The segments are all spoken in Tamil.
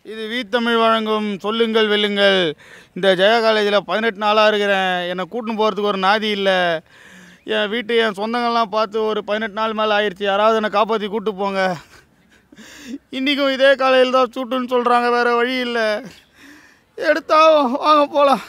இது வீத்தமிழ் வழங்கும் சொல்லுங்கள் வெல்லுங்கள் இந்த ஜெயா காலேஜில் பதினெட்டு நாளாக இருக்கிறேன் என்னை கூட்டின்னு போகிறதுக்கு ஒரு நாதி இல்லை என் வீட்டு என் சொந்தங்கள்லாம் பார்த்து ஒரு பதினெட்டு நாள் மேலே ஆயிடுச்சு யாராவது என்னை காப்பாற்றி கூட்டு போங்க இன்றைக்கும் இதே காலையில் தான் சூட்டுன்னு சொல்கிறாங்க வேறு வழி இல்லை எடுத்தா வாங்க போகலாம்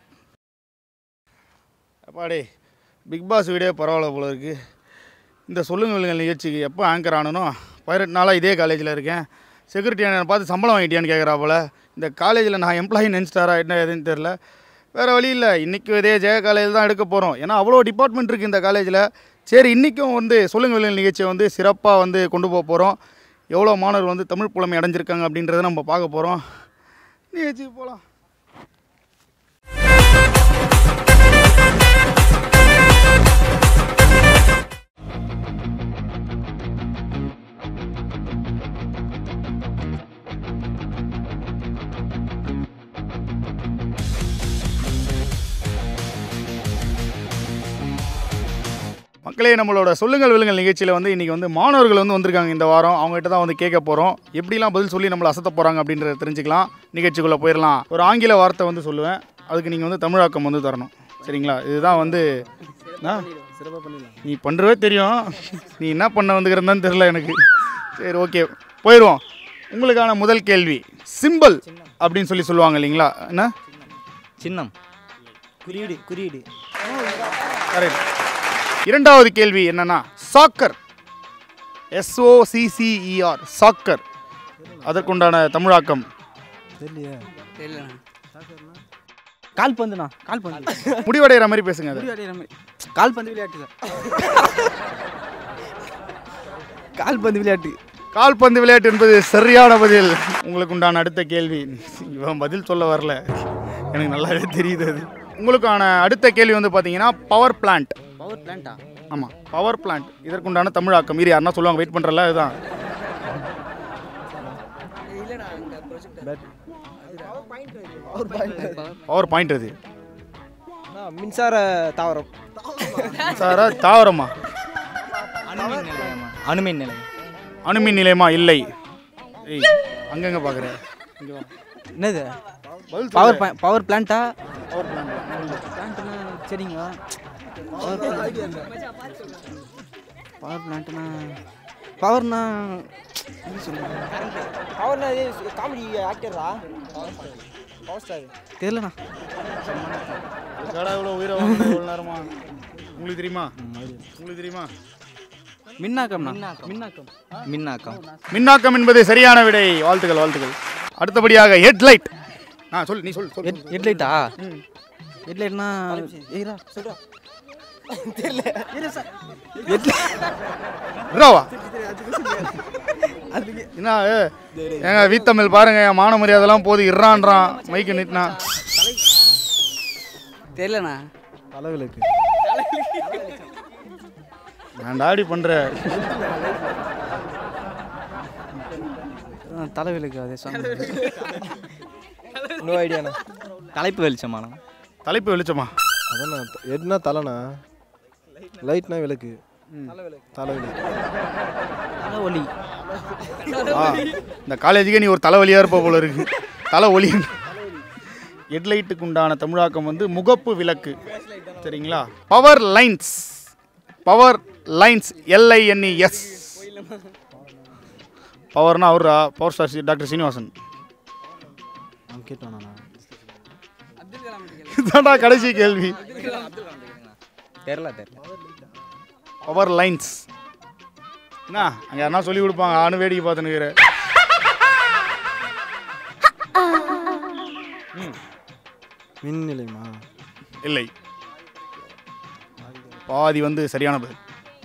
அப்பாடே பிக் பாஸ் வீடியோ பரவாயில்ல போல இருக்குது இந்த சொல்லுங்க வில்லுங்கள் நிகழ்ச்சிக்கு எப்போ ஆங்கர் ஆனனோ பதினெட்டு நாளாக இதே காலேஜில் இருக்கேன் செக்யூரிட்டி என்னை பார்த்து சம்பளம் வாங்கிட்டியான்னு கேட்குறா போல இந்த காலேஜில் நான் எம்ப்ளாயி நினச்சிட்டாரா என்ன ஏதுன்னு தெரில வேறு வழி இல்லை இன்றைக்கும் இதே ஜெய காலேஜில் தான் எடுக்க போகிறோம் ஏன்னா அவ்வளோ டிபார்ட்மெண்ட் இருக்குது இந்த காலேஜில் சரி இன்றைக்கும் வந்து சொல்லுங்க வில்லுங்கள் நிகழ்ச்சியை வந்து சிறப்பாக வந்து கொண்டு போக போகிறோம் எவ்வளோ மாணவர் வந்து தமிழ் புலமை அடைஞ்சிருக்காங்க அப்படின்றத நம்ம பார்க்க போகிறோம் நிகழ்ச்சிக்கு போகலாம் மக்களே நம்மளோட சொல்லுங்கள் விழுங்கள் நிகழ்ச்சியில் வந்து இன்றைக்கி வந்து மாணவர்கள் வந்து வந்திருக்காங்க இந்த வாரம் அவங்ககிட்ட தான் வந்து கேட்க போகிறோம் எப்படிலாம் பதில் சொல்லி நம்மளை அசத்த போகிறாங்க அப்படின்றத தெரிஞ்சுக்கலாம் நிகழ்ச்சிக்குள்ளே போயிடலாம் ஒரு ஆங்கில வார்த்தை வந்து சொல்லுவேன் அதுக்கு நீங்கள் வந்து தமிழாக்கம் வந்து தரணும் சரிங்களா இதுதான் வந்து ஆ? நீ பண்ணுறவே தெரியும் நீ என்ன பண்ண வந்துக்கிறதான்னு தெரில எனக்கு சரி ஓகே போயிடுவோம் உங்களுக்கான முதல் கேள்வி சிம்பிள் அப்படின்னு சொல்லி சொல்லுவாங்க இல்லைங்களா என்ன சின்னம் குறியீடு குறியீடு கரெக்ட் இரண்டாவது கேள்வி என்னன்னா சாக்கர் எஸ்ஓசிசிஇஆர் சாக்கர் அதற்குண்டான தமிழாக்கம் தெரியலையே கால்பந்துண்ணா கால்பந்து முடிவடைகிற மாதிரி பேசுங்க அதை விளையாடுற மாதிரி கால்பந்து விளையாட்டு சார் கால்பந்து விளையாட்டு கால்பந்து விளையாட்டு என்பது சரியான பதில் உங்களுக்கு உண்டான அடுத்த கேள்வி இவன் பதில் சொல்ல வரல எனக்கு நல்லாவே தெரியுது அது உங்களுக்கான அடுத்த கேள்வி வந்து பார்த்தீங்கன்னா பவர் பிளான்ட் பவர் பிளான்ட்டா ஆமாம் பவர் பிளான்ட் இதற்குண்டான தமிழாக்கம் இது யாருன்னா சொல்லுவாங்க வெயிட் பண்ணுறல இதுதான் பவர் பாயிண்ட் அது மின்சார தாவரம் சாரா தாவரமா அணுமின் நிலையமா அணுமின் நிலையம் அணுமின் நிலையமா இல்லை ஏய் அங்கங்க பார்க்குறேன் இங்கே வா என்னது பதில் பவர் பவர் பிளான்ட்டா பவர் பிளான்ட் பிளான்ட்னா சரிங்க பவர் பவர் பிளான்ட்னா பவர்னா எப்படி சொல்லுங்க அவர்னா காமெடி ஆக்டரா பவர் ஸ்டார் தெரியலண்ணா கடை இவ்வளோ உயிரை வாங்கினது இவ்வளோ நேரமா உங்களுக்கு தெரியுமா உங்களுக்கு தெரியுமா மின்னாக்கம்ண்ணா மின்னாக்கம் மின்னாக்கம் மின்னாக்கம் என்பது சரியான விடை வாழ்த்துக்கள் வாழ்த்துக்கள் அடுத்தபடியாக ஹெட்லைட் ஆ சொல் நீ சொல் சொல் ஹெட் ஹெட்லைட்டா ஹெட்லைட்னா ஏரா சொல்றா ராவா என்ன ஏ, ஏங்க வீத்தமிழ் பாருங்க என் மான மரியாதைலாம் போது இறான்றான் மைக்கு நிட்டுனா தெரியலண்ணா தலைவிளக்கு நான் டாடி பண்ற தலைவிலுக்கு அதே சொன்ன நோ ஐடியாண்ணா தலைப்பு வெளிச்சமாண்ணா தலைப்பு வெளிச்சமா அதாண்ணா என்ன தலைண்ணா லைட்னா விளக்கு தலைவிளக்கு தலை ஒலி ஆ இந்த காலேஜுக்கே நீ ஒரு தலைவலியாக இருப்ப போல இருக்கு தலை ஒலி ஹெட்லைட்டுக்கு உண்டான தமிழாக்கம் வந்து முகப்பு விளக்கு சரிங்களா power lines power lines L I N E S பவர்னா அவரா பவர் ஸ்டார் சி- டாக்டர் சீனிவாசன் அவன் கேட்டானா இதான்டா கடைசி கேள்வி தெரில தெரில பவர் லைன்ஸ் என்ன அங்கே யாருனா சொல்லி கொடுப்பாங்க ஆனு வேடிக்கை பார்த்துனுக்கிற மின் நிலையமா இல்லை பாதி வந்து சரியான பதில்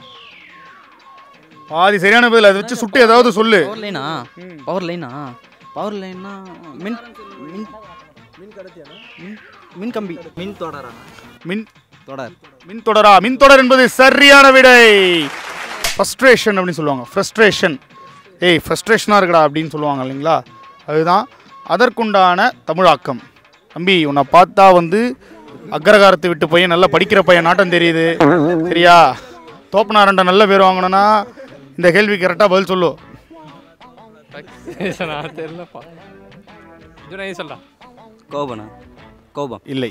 பாதி சரியான பதில் அதை வச்சு சுட்டு ஏதாவது சொல்லு பவர் லைனா பவர் லைனா பவர் லைன்னா மின் மின் மின் மின் கம்பி மின் தொடரா மின் தொடர் மின் தொடரா மின் தொடர் என்பது சரியான விடை ஃப்ரஸ்ட்ரேஷன் அப்படின்னு சொல்லுவாங்க ஃப்ரஸ்ட்ரேஷன் ஏய் ஃப்ரஸ்ட்ரேஷனாக இருக்குடா அப்படின்னு சொல்லுவாங்க இல்லைங்களா அதுதான் அதற்குண்டான தமிழாக்கம் தம்பி உன்னை பார்த்தா வந்து அக்ரகாரத்தை விட்டு பையன் நல்லா படிக்கிற பையன் நாட்டம் தெரியுது சரியா தோப்பனாரண்ட நல்ல பேர் வாங்கணும்னா இந்த கேள்வி கரெக்டாக பதில் சொல்லு இதுனா நீ சொல்கிறா கோபனா கோபம் இல்லை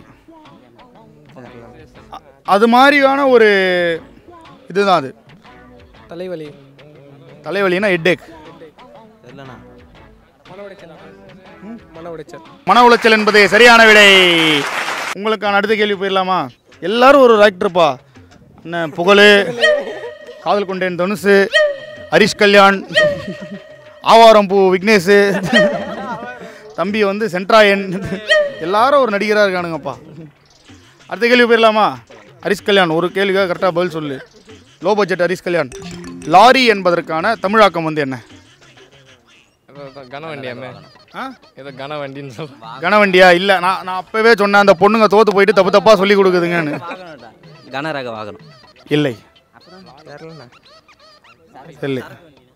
அ- அது மாதிரியான ஒரு இதுதான் அது தலைவலி தலைவலினா ஹெட்டேக் தெரியலண்ணா மன உடைச்சல் மன உடைச்சல் மன உளைச்சல் என்பது சரியான விடை உங்களுக்கான அடுத்த கேள்வி போயிடலாமா எல்லாரும் ஒரு ரைட்டர்ப்பா என்ன புகழ் காதல் கொண்டேன் தனுசு ஹரிஷ் கல்யாண் ஆவாரம்பூ விக்னேஷ் தம்பி வந்து சென்ட்ராயன் எல்லாரும் ஒரு நடிகராக இருக்கானுங்கப்பா அடுத்த கேள்வி போயிடலாமா ஹரிஷ் கல்யாண் ஒரு கேள்விக்காக கரெக்டாக பதில் சொல்லு low budget Harish Kalyan lorry என்பதற்கான தமிழாக்கம் வந்து என்ன ஏதோ ஏதோ கன வண்டியாமே ஆ ஏதோ கன வண்டின்னு சொல்கிறேன் கனவண்டியா இல்லை நான் நான் அப்போவே சொன்னேன் அந்த பொண்ணுங்க தோத்து போயிட்டு தப்பு தப்பாக சொல்லி கொடுக்குதுங்கன்னு கனரக வாகனம் இல்லை தெரிலண்ணா இல்லை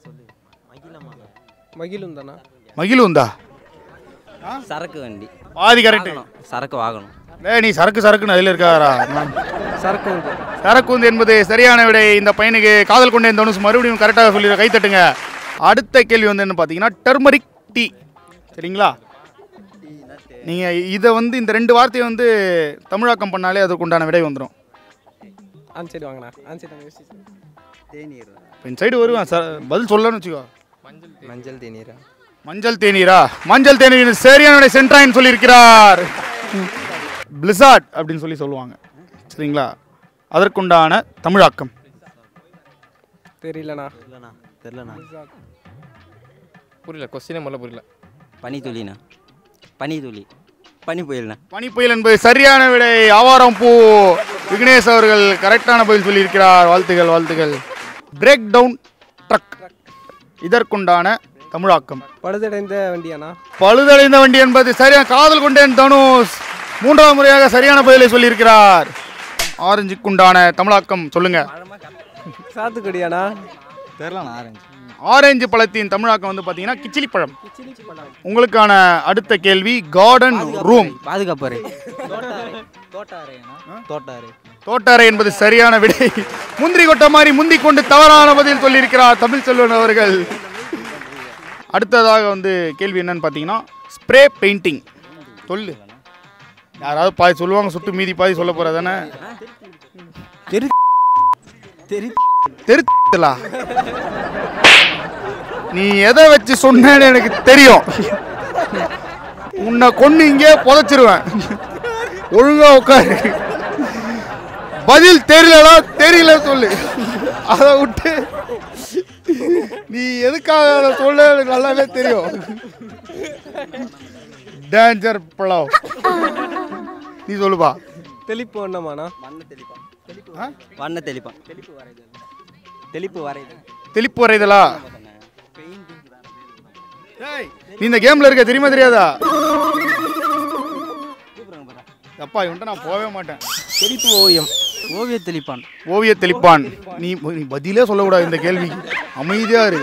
மகிழும் தானா மகிழுந்தா சரக்கு வண்டி பாதி கரெக்டு வாகனம் சரக்கு வாகனம் ஏ நீ சரக்கு சரக்குன்னு அதில் இருக்காரா சரக்கு வந்து சரக்குந்து என்பது சரியான விடை இந்த பையனுக்கு காதல் கொண்டேன் தனுஷ் மறுபடியும் கரெக்டாக சொல்லி கைத்தட்டுங்க அடுத்த கேள்வி வந்து என்ன பார்த்தீங்கன்னா டர்மரிக் டீ சரிங்களா நீங்கள் இதை வந்து இந்த ரெண்டு வார்த்தையை வந்து தமிழாக்கம் பண்ணாலே அதுக்கு உண்டான விடை வந்துடும் ஆன்சைடு வாங்கண்ணா ஆன்சைடு வாங்க யோசிச்சு தேநீர் இப்போ இந்த சைடு வருவேன் சார் பதில் சொல்லணும்னு வச்சுக்கோ மஞ்சள் தேநீரா மஞ்சள் தேநீரா மஞ்சள் தேநீர் சரியான விடை சென்ட்ராயின் சொல்லியிருக்கிறார் பிளிசார்ட் அப்படின்னு சொல்லி சொல்லுவாங்க சரிங்களா அதற்குண்டான தமிழாக்கம் தெரியலண்ணா தெரியலண்ணா தெரியலண்ணா புரியல கொஸ்டினே முதல்ல புரியல பனித்துளிண்ணா பனித்துளி பனி புயல்ண்ணா பனி புயல் என்பது சரியான விடை ஆவாரம் பூ விக்னேஷ் அவர்கள் கரெக்டான பதில் சொல்லியிருக்கிறார் வாழ்த்துகள் வாழ்த்துகள் பிரேக் டவுன் ட்ரக் இதற்குண்டான தமிழாக்கம் பழுதடைந்த வண்டியாண்ணா பழுதடைந்த வண்டி என்பது சரியான காதல் கொண்டேன் தனுஷ் மூன்றாவது முறையாக சரியான பதிலை சொல்லியிருக்கிறார் ஆரஞ்சுக்குண்டான தமிழாக்கம் சொல்லுங்க சாத்துக்குடியாண்ணா தெரியலண்ணா ஆரஞ்சு ஆரஞ்சு பழத்தின் தமிழாக்கம் வந்து பார்த்தீங்கன்னா கிச்சிலி பழம் உங்களுக்கான அடுத்த கேள்வி கார்டன் ரூம் பாதுகாப்பறை தோட்டாரை தோட்டாரை தோட்டாரை என்பது சரியான விடை முந்திரி கொட்ட மாதிரி முந்திக் கொண்டு தவறான பதில் சொல்லியிருக்கிறார் தமிழ் செல்வன் அவர்கள் அடுத்ததாக வந்து கேள்வி என்னன்னு பார்த்தீங்கன்னா ஸ்ப்ரே பெயிண்டிங் சொல்லு யாராவது பாதி சொல்லுவாங்க சுட்டு மீதி பாதி சொல்ல போகிற தானே தெரி தெரி தெரித்தலா நீ எதை வச்சு சொன்னேன்னு எனக்கு தெரியும் உன்னை கொண்டு இங்கே புதைச்சிருவேன் ஒழுங்கா உட்காரு பதில் தெரியலடா தெரியல சொல்லு அதை விட்டு நீ எதுக்காக அதை சொல்ல எனக்கு நல்லாவே தெரியும் டேஞ்சர் பழம் நீ சொல்லுப்பா தெளிப்பு வண்ணமாண்ணா வண்ண தெளிப்பான் வண்ண தெளிப்பான் தெளிப்பு வரைதல் தெளிப்பு வரைதல் தெளிப்பு வரைதலா நீ இந்த கேம்ல இருக்க தெரியுமா தெரியாதா அப்பா இவன்ட்ட நான் போகவே மாட்டேன் தெளிப்பு ஓவியம் ஓவிய தெளிப்பான் ஓவிய தெளிப்பான் நீ நீ பதிலே சொல்லக்கூடாது இந்த கேள்விக்கு அமைதியா இரு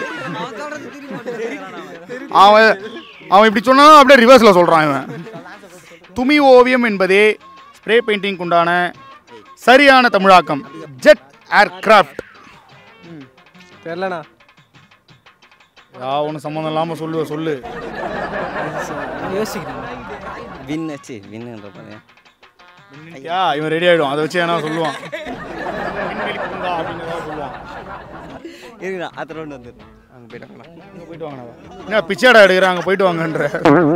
அவன் அவன் இப்படி சொன்னா அப்படியே ரிவர்ஸ்ல சொல்றான் இவன் துமி ஓவியம் என்பதே ஸ்ப்ரே பெயிண்டிங் உண்டான சரியான தமிழாக்கம் ஜெட் ஏர்கிராஃப்ட் தெரிலண்ணா யா ஒன்றும் சம்மந்தம் இல்லாமல் சொல்லுவ சொல்லு யோசிக்கிறேன் வின் வச்சு வின்னுன்ற பாரு யா இவன் ரெடி ஆயிடும் அதை வச்சு என்ன சொல்லுவான் விண்வெளி பூங்கா அப்படின்னு ஏதாவது சொல்லுவான் இருக்குண்ணா அத்தனை ரவுண்ட் வந்து அங்கே போயிட்டாங்கண்ணா அங்க போயிட்டு வாங்கண்ணா என்ன பிச்சைடா எடுக்கிறாங்க போயிட்டு வாங்கன்ற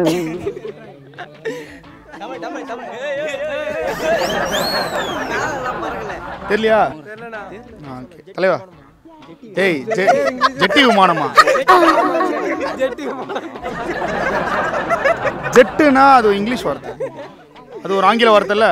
தெரியலையா ஆ, okay. தலைவா டேய் ஜெ- ஜெட்டி விமானமா ஜெட்டுனா அது இங்கிலீஷ் வார்த்தை அது ஒரு ஆங்கில வார்த்தை இல்ல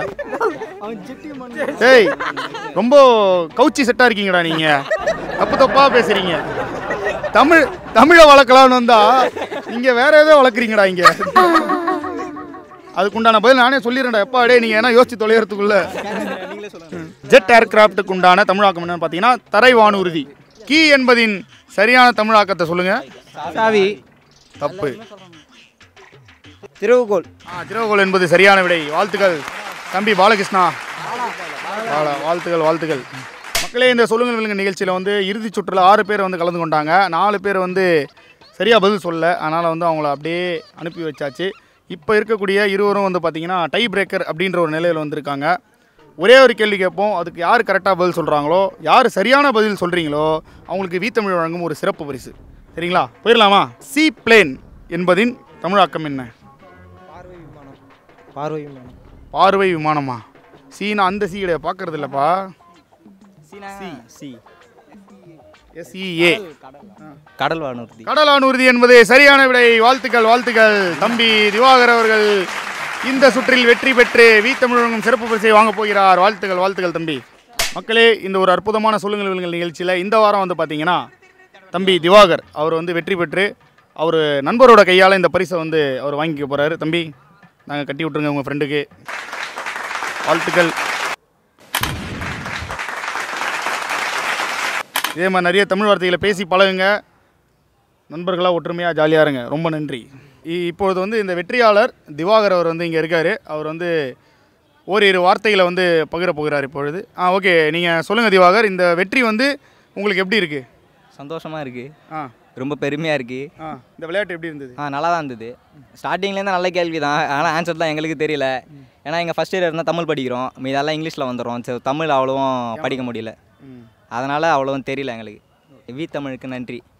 டேய் ரொம்ப கவுச்சி செட்டா இருக்கீங்கடா நீங்க தப்பு தப்பா பேசுறீங்க தமிழ் தமிழை வளர்க்கலாம்னு வந்தா நீங்க வேற ஏதோ வளர்க்குறீங்கடா இங்க அதுக்குண்டான பதில் நானே சொல்லிடுறேன்டா எப்பா டே நீங்க என்ன யோசிச்சு தொலைகிறதுக்குள்ள ஜெட் ஏர்கிராஃப்ட்டுக்கு உண்டான தமிழாக்கம் என்னன்னு பார்த்தீங்கன்னா தரை வானூர்தி கீ என்பதின் சரியான தமிழாக்கத்தை சொல்லுங்க சாவி தப்பு திருவுகோல் ஆ திருவகோள் என்பது சரியான விடை வாழ்த்துக்கள் தம்பி பாலகிருஷ்ணா பாலா வாழ்த்துக்கள் வாழ்த்துக்கள் மக்களே இந்த சொல்லுங்கள் விழுங்க நிகழ்ச்சியில் வந்து இறுதிச் சுற்றில் ஆறு பேர் வந்து கலந்து கொண்டாங்க நாலு பேர் வந்து சரியாக பதில் சொல்ல அதனால் வந்து அவங்கள அப்படியே அனுப்பி வச்சாச்சு இப்போ இருக்கக்கூடிய இருவரும் வந்து பார்த்தீங்கன்னா டை பிரேக்கர் அப்படின்ற ஒரு நிலையில் வந்திருக்காங்க ஒரே ஒரு கேள்வி கேட்போம் அதுக்கு யார் கரெக்டாக பதில் சொல்கிறாங்களோ யார் சரியான பதில் சொல்கிறீங்களோ அவங்களுக்கு வீத்தமிழ் வழங்கும் ஒரு சிறப்பு பரிசு சரிங்களா போயிடலாமா சி பிளேன் என்பதின் தமிழாக்கம் என்ன பார்வை விமானம் பார்வை விமானம் பார்வை விமானமா சீனா அந்த சி கிடையாது பார்க்கறது இல்லைப்பா சி சி எஸ்இஏ கடல் வானூர்தி கடலானூர்தி என்பது சரியான விடை வாழ்த்துக்கள் வாழ்த்துக்கள் தம்பி திவாகர் அவர்கள் இந்த சுற்றில் வெற்றி பெற்று வீத்தமிழ் வழங்கும் சிறப்பு பரிசை வாங்கப் போகிறார் வாழ்த்துக்கள் வாழ்த்துக்கள் தம்பி மக்களே இந்த ஒரு அற்புதமான சொல்லுங்கள் விழுங்கள் நிகழ்ச்சியில் இந்த வாரம் வந்து பார்த்தீங்கன்னா தம்பி திவாகர் அவர் வந்து வெற்றி பெற்று அவர் நண்பரோட கையால் இந்த பரிசை வந்து அவர் வாங்கிக்க போகிறாரு தம்பி நாங்கள் கட்டி விட்ருங்க உங்கள் ஃப்ரெண்டுக்கு வாழ்த்துக்கள் இதே மாதிரி நிறைய தமிழ் வார்த்தைகளை பேசி பழகுங்க நண்பர்களாக ஒற்றுமையாக ஜாலியாக இருங்க ரொம்ப நன்றி இ- இப்பொழுது வந்து இந்த வெற்றியாளர் திவாகர் அவர் வந்து இங்கே இருக்கார் அவர் வந்து ஓரிரு வார்த்தைகளை வந்து பகிர போகிறார் இப்பொழுது ஆ ஓகே நீங்கள் சொல்லுங்கள் திவாகர் இந்த வெற்றி வந்து உங்களுக்கு எப்படி இருக்குது சந்தோஷமாக இருக்குது ஆ ரொம்ப பெருமையாக இருக்குது ஆ இந்த விளையாட்டு எப்படி இருந்தது ஆ நல்லா தான் இருந்தது ஸ்டார்டிங்லேருந்து நல்ல கேள்வி தான் ஆனால் ஆன்சர் தான் எங்களுக்கு தெரியல ஏன்னா எங்கள் ஃபஸ்ட் இயர் இருந்தால் தமிழ் படிக்கிறோம் மீதெல்லாம் இங்கிலீஷில் வந்துடும் சரி தமிழ் அவ்வளோவும் படிக்க முடியல ம் அதனால் அவ்வளோவும் தெரியல எங்களுக்கு வி தமிழுக்கு நன்றி